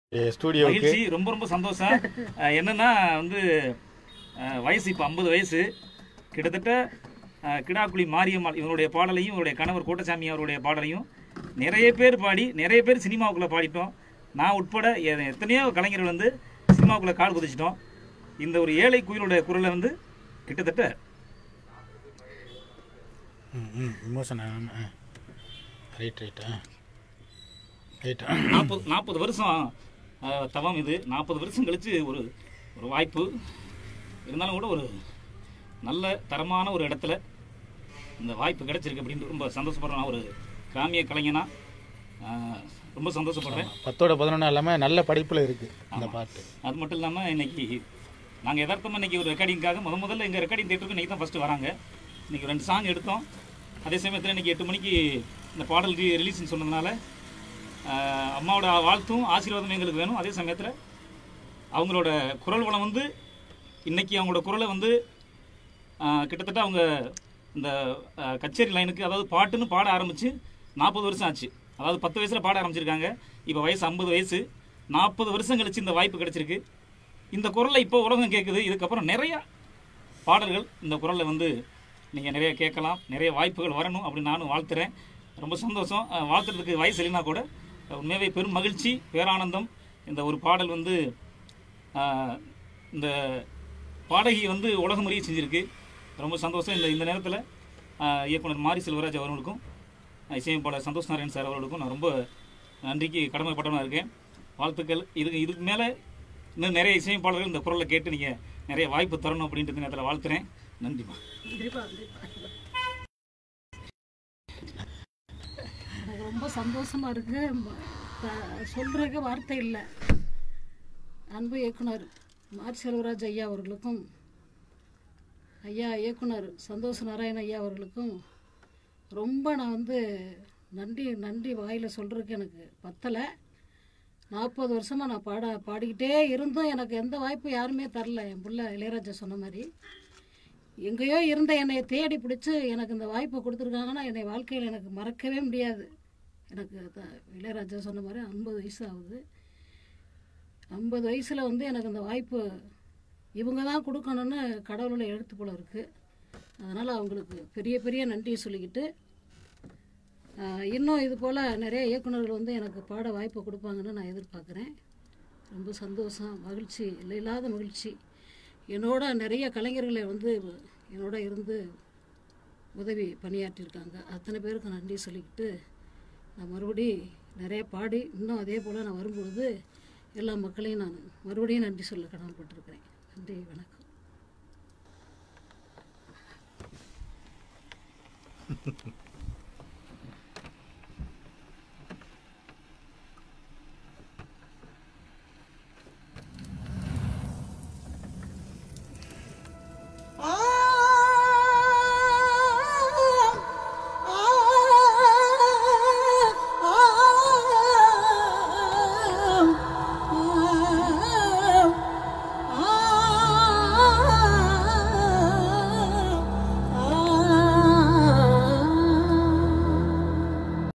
ஸ்டூடியோவுக்கு மகிழ்ச்சி ரொம்ப ரொம்ப சந்தோஷம் அஹ் என்னன்னா வந்து அஹ் வயசு இப்போ ஐம்பது வயசு கிட்டத்தட்ட அஹ் கிடாக்குழி மாரியம்மாள் இவருடைய பாடலையும் இவருடைய கணவர் கோட்டசாமி அவருடைய பாடலையும் நிறைய பேர் பாடி நிறைய பேர் சினிமாவுக்குள்ளே பாடிட்டோம் நான் உட்பட எ- எத்தனையோ கலைஞர்கள் வந்து சினிமாவுக்குள்ளே கால் குதிச்சிட்டோம் இந்த ஒரு ஏழை குயிலுடைய குரலை வந்து கிட்டத்தட்ட ம் ம் emotion right right ah right நாற்பது நாற்பது வருஷம் அஹ், தவம் இது நாற்பது வருஷம் கழிச்சு ஒரு ஒரு வாய்ப்பு இருந்தாலும் கூட ஒரு நல்ல தரமான ஒரு இடத்துல இந்த வாய்ப்பு கிடைச்சிருக்கு அப்படின்னு ரொம்ப சந்தோஷப்படுறேன் நான் ஒரு கிராமிய கலைஞனா அஹ், ரொம்ப சந்தோஷப்படுறேன் பத்தோட பதினொன்று இல்லாமல் நல்ல படிப்பில் இருக்குது அந்த பாட்டு அது மட்டும் இல்லாமல் இன்னைக்கு நாங்கள் யதார்த்தமாக இன்னைக்கு ஒரு ரெக்கார்டிங்காக முத முதல்ல எங்கள் ரெக்கார்டிங் தேட்டருக்கு இன்னைக்கு தான் ஃபஸ்ட்டு வராங்க இன்னைக்கு ரெண்டு சாங் எடுத்தோம் அதே சமயத்தில் இன்னைக்கு எட்டு மணிக்கு இந்த பாடல் ரீ ரிலீஸ்னு சொன்னதுனால ஆஹ், அம்மாவோட வாழ்த்தும் ஆசீர்வாதம் எங்களுக்கு வேணும் அதே சமயத்தில் அவங்களோட குரல் வளம் வந்து இன்னைக்கு அவங்களோட குரலை வந்து ஆஹ், கிட்டத்தட்ட அவங்க இந்த ஆஹ், கச்சேரி லைனுக்கு அதாவது பாட்டுன்னு பாட ஆரம்பித்து நாற்பது வருஷம் ஆச்சு அதாவது பத்து வயசில் பாட ஆரம்பிச்சிருக்காங்க இப்போ வயசு ஐம்பது வயசு நாற்பது வருஷம் கழிச்சு இந்த வாய்ப்பு கிடைச்சிருக்கு இந்த குரலை இப்போ உலகம் கேட்குது இதுக்கப்புறம் நிறைய பாடல்கள் இந்த குரலை வந்து நீங்கள் நிறைய கேட்கலாம் நிறைய வாய்ப்புகள் வரணும் அப்படின்னு நானும் வாழ்த்துறேன் ரொம்ப சந்தோஷம் அஹ், வாழ்த்துறதுக்கு வயசு இல்லைனா கூட அஹ், உண்மையாவே பெரும் மகிழ்ச்சி பேரானந்தம் இந்த ஒரு பாடல் வந்து அஹ், இந்த பாடகி வந்து உலகம் முறையை செஞ்சிருக்கு ரொம்ப சந்தோஷம் இந்த இந்த நேரத்தில் இயக்குனர் மாரி செல்வராஜ் அவர்களுக்கும் அஹ், இசையமைப்பாளர் சந்தோஷ் நாராயண் சார் அவர்களுக்கும் நான் ரொம்ப நன்றிக்கு கடமைப்பட்டவனாக இருக்கேன் வாழ்த்துக்கள் இதுக்கு இதுக்கு மேலே இன்னும் நிறைய இசையமைப்பாளர்கள் இந்த குரலை கேட்டு நீங்கள் நிறைய வாய்ப்பு தரணும் அப்படின்றது நேரத்தில் வாழ்த்துறேன் நன்றிம்மா கண்டிப்பா கண்டிப்பா எனக்கு ரொம்ப சந்தோஷமா இருக்கு ம- த- சொல்றதுக்கு வார்த்தை இல்லை அன்பு இயக்குனர் மார் செல்வராஜ் ஐயா அவர்களுக்கும் ஐயா இயக்குனர் சந்தோஷ் நாராயண ஐயா அவர்களுக்கும் ரொம்ப நான் வந்து நன்றி நன்றி வாயில் சொல்கிறதுக்கு எனக்கு பத்தலை நாற்பது வருஷமாக நான் பாட பாடிக்கிட்டே இருந்தும் எனக்கு எந்த வாய்ப்பும் யாருமே தரல என் புள்ள இளையராஜா சொன்ன மாதிரி எங்கேயோ இருந்த என்னை தேடி பிடிச்சி எனக்கு இந்த வாய்ப்பை கொடுத்துருக்காங்கன்னா என்னை வாழ்க்கையில் எனக்கு மறக்கவே முடியாது எனக்கு த- இளையராஜா சொன்ன மாதிரி ஐம்பது வயசு ஆகுது ஐம்பது வயசில் வந்து எனக்கு இந்த வாய்ப்பு இவங்க தான் கொடுக்கணும்னு கடவுளோட எழுத்து போல இருக்குது அதனால் அவங்களுக்கு பெரிய பெரிய நன்றியை சொல்லிக்கிட்டு ஆஹ், இன்னும் இது போல் நிறைய இயக்குனர்கள் வந்து எனக்கு பாட வாய்ப்பு கொடுப்பாங்கன்னு நான் எதிர்பார்க்குறேன் ரொம்ப சந்தோஷம் மகிழ்ச்சி இல்லை இல்லாத மகிழ்ச்சி என்னோட நிறைய கலைஞர்களை வந்து என்னோட இருந்து உதவி பணியாற்றியிருக்காங்க அத்தனை பேருக்கு நன்றி சொல்லிக்கிட்டு நான் மறுபடி நிறைய பாடி இன்னும் அதே போல் நான் வரும்பொழுது எல்லா மக்களையும் நான் மறுபடியும் நன்றி சொல்ல கடமைப்பட்டிருக்கிறேன் நன்றி வணக்கம்